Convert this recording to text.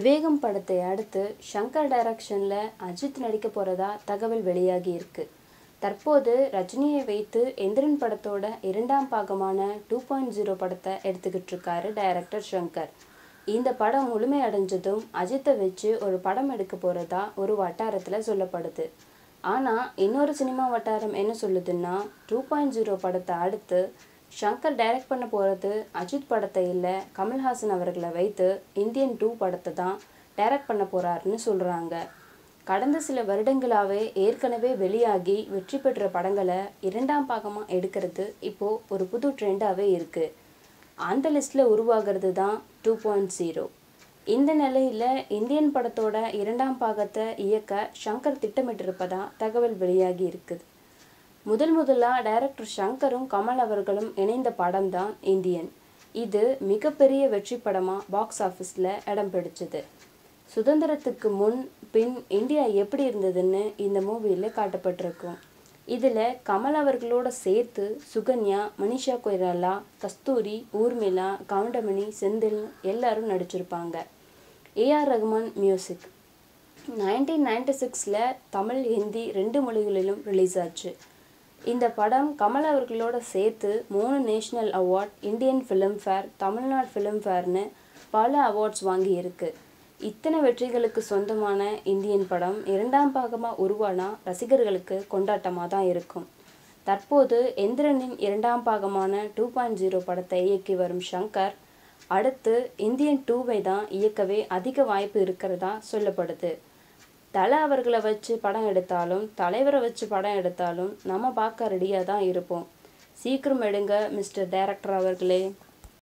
விவேகம் படத்தை அடுத்து ஷங்கர் டைரக்ஷனில் அஜித் நடிக்க போகிறதா தகவல் வெளியாகி இருக்கு தற்போது ரஜினியை வைத்து எந்திரன் படத்தோட இரண்டாம் பாகமான டூ பாயிண்ட் ஜீரோ படத்தை எடுத்துக்கிட்டு இருக்காரு டைரக்டர் ஷங்கர் இந்த படம் முழுமை அடைஞ்சதும் அஜித்தை வச்சு ஒரு படம் எடுக்க போகிறதா ஒரு வட்டாரத்தில் சொல்லப்படுது ஆனால் இன்னொரு சினிமா வட்டாரம் என்ன சொல்லுதுன்னா டூ பாயிண்ட் ஜீரோ படத்தை அடுத்து ஷங்கர் டைரக்ட் பண்ண போகிறது அஜித் படத்தை இல்லை கமல்ஹாசன் அவர்களை வைத்து இந்தியன் டூ படத்தை தான் டைரக்ட் பண்ண போகிறாருன்னு சொல்கிறாங்க கடந்த சில வருடங்களாகவே ஏற்கனவே வெளியாகி வெற்றி பெற்ற படங்களை இரண்டாம் பாகமாக எடுக்கிறது இப்போது ஒரு புது ட்ரெண்டாகவே இருக்குது அந்த லிஸ்ட்டில் உருவாகிறது தான் டூ பாயிண்ட் ஜீரோ இந்த நிலையில் இந்தியன் படத்தோட இரண்டாம் பாகத்தை இயக்க ஷங்கர் திட்டமிட்டிருப்பதா தகவல் வெளியாகி இருக்குது முதல் முதலாக டைரக்டர் ஷங்கரும் கமல் அவர்களும் இணைந்த படம் தான் இந்தியன் இது மிகப்பெரிய வெற்றி படமாக பாக்ஸ் ஆஃபீஸில் இடம் பிடிச்சது சுதந்திரத்துக்கு முன் பின் இந்தியா எப்படி இருந்ததுன்னு இந்த மூவியில் காட்டப்பட்டிருக்கும் இதில் கமல் அவர்களோட சேர்த்து சுகன்யா மனிஷா கொய்ராலா கஸ்தூரி ஊர்மிளா கவுண்டமணி செந்தில் எல்லாரும் நடிச்சிருப்பாங்க AR Rahman music nineteen ninety சிக்ஸில் தமிழ் ஹிந்தி ரெண்டு மொழிகளிலும் ரிலீஸ் ஆச்சு இந்த படம் கமல் அவர்களோட சேர்த்து மூணு national award Indian Filmfare Tamil Nadu film ஃபேர்னு பல அவார்ட்ஸ் வாங்கியிருக்கு இத்தனை வெற்றிகளுக்கு சொந்தமான இந்தியன் படம் இரண்டாம் பாகமாக உருவானா ரசிகர்களுக்கு கொண்டாட்டமாக தான் இருக்கும் தற்போது எந்திரனின் இரண்டாம் பாகமான டூ பாயிண்ட் ஜீரோ படத்தை இயக்கி வரும் ஷங்கர் அடுத்து இந்தியன் டூவை தான் இயக்கவே அதிக வாய்ப்பு இருக்கிறதா சொல்லப்படுது தலை அவர்களை வச்சு படம் எடுத்தாலும் தலைவரை வச்சு படம் எடுத்தாலும் நம்ம பார்க்க ரெடியாக தான் இருப்போம் சீக்கிரம் எடுங்க மிஸ்டர் டைரக்டர் அவர்களே